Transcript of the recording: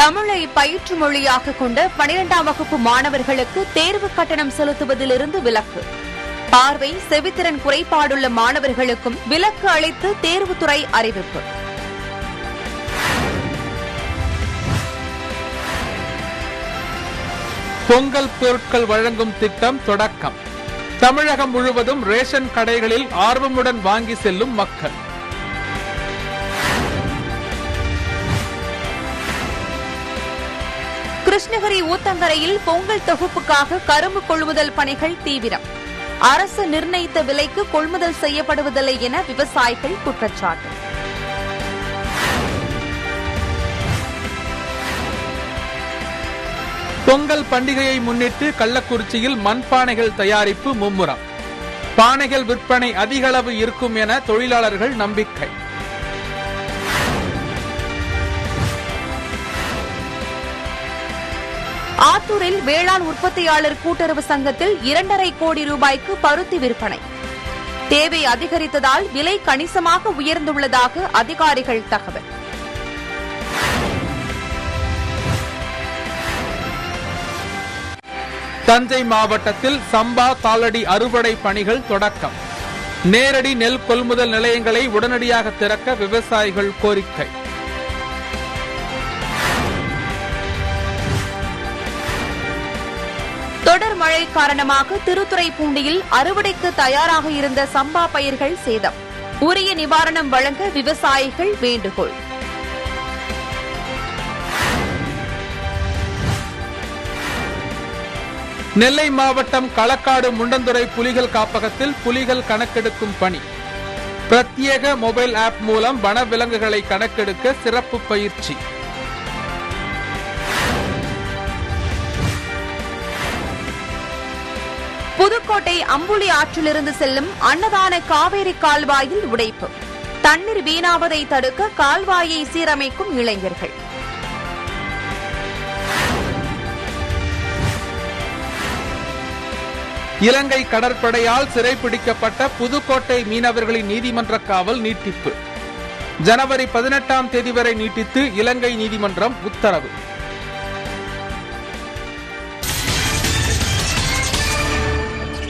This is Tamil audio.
தமிழை பயிற்று மொழியாக கொண்ட பனிரெண்டாம் வகுப்பு மாணவர்களுக்கு தேர்வு கட்டணம் செலுத்துவதிலிருந்து விலக்கு பார்வை செவித்திறன் குறைபாடுள்ள மாணவர்களுக்கும் விலக்கு அளித்து தேர்வுத்துறை அறிவிப்பு பொங்கல் பொருட்கள் வழங்கும் திட்டம் தொடக்கம் தமிழகம் முழுவதும் ரேஷன் கடைகளில் ஆர்வமுடன் வாங்கி செல்லும் மக்கள் கிருஷ்ணகிரி ஊத்தங்கரையில் பொங்கல் தொகுப்புக்காக கரும்பு கொள்முதல் பணிகள் தீவிரம் அரசு நிர்ணயித்த விலைக்கு கொள்முதல் செய்யப்படுவதில்லை என விவசாயிகள் குற்றச்சாட்டு பொங்கல் பண்டிகையை முன்னிட்டு கள்ளக்குறிச்சியில் மண்பானைகள் தயாரிப்பு மும்முரம் பானைகள் விற்பனை அதிக அளவு இருக்கும் என தொழிலாளர்கள் நம்பிக்கை ஆத்தூரில் வேளாண் உற்பத்தியாளர் கூட்டுறவு சங்கத்தில் இரண்டரை கோடி ரூபாய்க்கு பருத்தி விற்பனை தேவை அதிகரித்ததால் விலை கணிசமாக உயர்ந்துள்ளதாக அதிகாரிகள் தகவல் தஞ்சை மாவட்டத்தில் சம்பா தாளடி அறுவடை பணிகள் தொடக்கம் நேரடி நெல் கொள்முதல் நிலையங்களை உடனடியாக திறக்க விவசாயிகள் கோரிக்கை தொடர் மழை காரணமாக திருத்துறைப்பூண்டியில் அறுவடைக்கு தயாராக இருந்த சம்பா பயிர்கள் சேதம் உரிய நிவாரணம் வழங்க விவசாயிகள் வேண்டுகோள் நெல்லை மாவட்டம் களக்காடு முண்டந்துறை புலிகள் காப்பகத்தில் புலிகள் கணக்கெடுக்கும் பணி பிரத்யேக மொபைல் ஆப் மூலம் வனவிலங்குகளை கணக்கெடுக்க சிறப்பு பயிற்சி புதுக்கோட்டை அம்புலி ஆற்றிலிருந்து செல்லும் அன்னதான காவேரி கால்வாயில் உடைப்பு தண்ணீர் வீணாவதை தடுக்க கால்வாயை சீரமைக்கும் இளைஞர்கள் இலங்கை கடற்படையால் சிறைப்பிடிக்கப்பட்ட புதுக்கோட்டை மீனவர்களின் நீதிமன்ற காவல் நீட்டிப்பு ஜனவரி பதினெட்டாம் தேதி வரை நீட்டித்து இலங்கை நீதிமன்றம் உத்தரவு